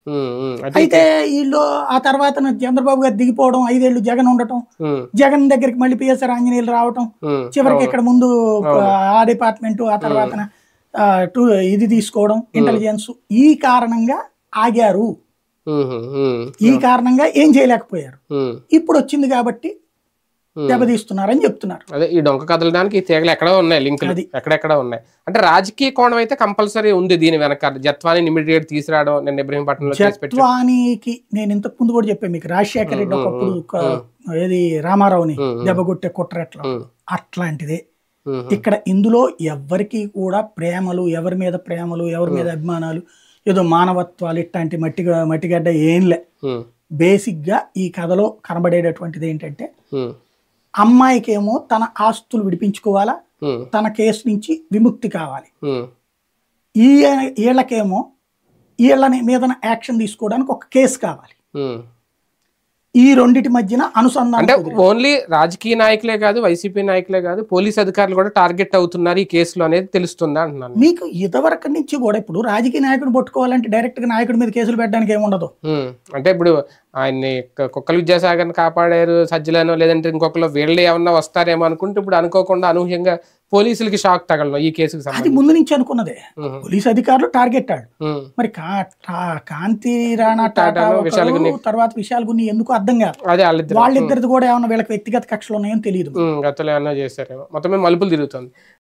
ఉమ్, ఉమ్. అయితే అయితే వీళ్ళు ఆ తర్వాత చంద్రబాబు గారు దిగిపోవడం ఐదేళ్లు జగన్ ఉండటం ఉమ్, జగన్ దగ్గరికి మళ్ళీ పిఎస్ఆర్ ఆంజనేయులు రావటం ఉమ్, చివరికి అవును. ఇక్కడ ముందు ఆ డిపార్ట్మెంట్ ఆ తర్వాత టూ ఇది తీసుకోవడం ఇంటెలిజెన్స్ ఈ కారణంగా ఆగారు ఉమ్, ఉమ్, ఈ కారణంగా ఏం చేయలేకపోయారు ఉమ్, ఇప్పుడు వచ్చింది కాబట్టి దెబ్బతీస్తున్నారని చెప్తున్నారు అదే ఈ డొంక కదలడానికి ఈ తీగలు ఎక్కడో ఉన్నాయి లింకులు అది. ఎక్కడెక్కడ ఉన్నాయి అంటే రాజకీయ కోణం అయితే కంపల్సరీ ఉంది దీని వెనక జత్వాని ఇమీడియట్ తీసుకురావడం నేను ఇబ్రహీంపట్నంలో చేసి పెట్టి జత్వానికి నేను ఇంతకు ముందు కూడా చెప్పాను మీకు రాజశేఖర రెడ్డి ఒకప్పుడు ఒక- ఏది రామారావుని దెబ్బగొట్టే కుట్రట్ల ఉమ్, అట్లాంటిదే ఉమ్, ఇక్కడ ఇందులో ఎవరికి కూడా ప్రేమలు ఎవరి మీద ప్రేమలు ఎవరి మీద అభిమానాలు ఏదో మానవత్వాలు ఇట్లాంటి మట్టిగా మట్టిగడ్డ ఏంలే ఉమ్, బేసిక్ గా ఈ కథలో కనబడేటటువంటిది ఏంటంటే ఉమ్, అమ్మాయికేమో తన ఆస్తులు విడిపించుకోవాలా ఉమ్, తన కేసు నుంచి విముక్తి కావాలి ఉమ్, ఈ వీళ్ళకేమో వీళ్ళని మీద యాక్షన్ తీసుకోవడానికి ఒక కేసు కావాలి ఉమ్. ఈ రెండిటి మధ్యన అనుసంధానం అంటే కుదిరింది. ఓన్లీ రాజకీయ నాయకులే కాదు వైసీపీ నాయకులే కాదు పోలీస్ అధికారులు కూడా టార్గెట్ అవుతున్నారు ఈ కేసులో అనేది తెలుస్తుందా అంటున్నాను మీకు ఇదివరకు నుంచి కూడా ఇప్పుడు రాజకీయ నాయకుడిని పట్టుకోవాలంటే డైరెక్ట్ గా నాయకుడి మీద కేసులు పెట్టడానికి ఏముండదు ఉమ్, అంటే ఇప్పుడు ఆయన్ని క- కుక్కల విద్యాసాగర్ని కాపాడారు సజ్జలను లేదంటే ఇంకొకరు వీళ్ళు ఏమన్నా వస్తారేమో అనుకుంటే ఇప్పుడు అనుకోకుండా అనూహ్యంగా పోలీసులకి షాక్ తగలడం ఈ కేసుకి అది సంబంధించి ముందు నుంచి అనుకున్నదే ఉమ్, పోలీస్ అధికారులు టార్గెట్ ఆడు ఉమ్, మరి కా- కా- కాంతి రాణా టాటా టాటాను, ఒకరు, విశాల్ గున్ని. తర్వాత విశాల్ గున్ని ఎందుకు అర్థం కాదు అదే వాళ్ళిద్దరు వాళ్ళిద్దరిది కూడా ఏమన్నా వీళ్ళకి వ్యక్తిగత కక్షలు ఉన్నాయో తెలియదు ఉమ్, గతంలో ఏమన్నా చేశారేమో మొత్తం మీద మలుపులు తిరుగుతుంది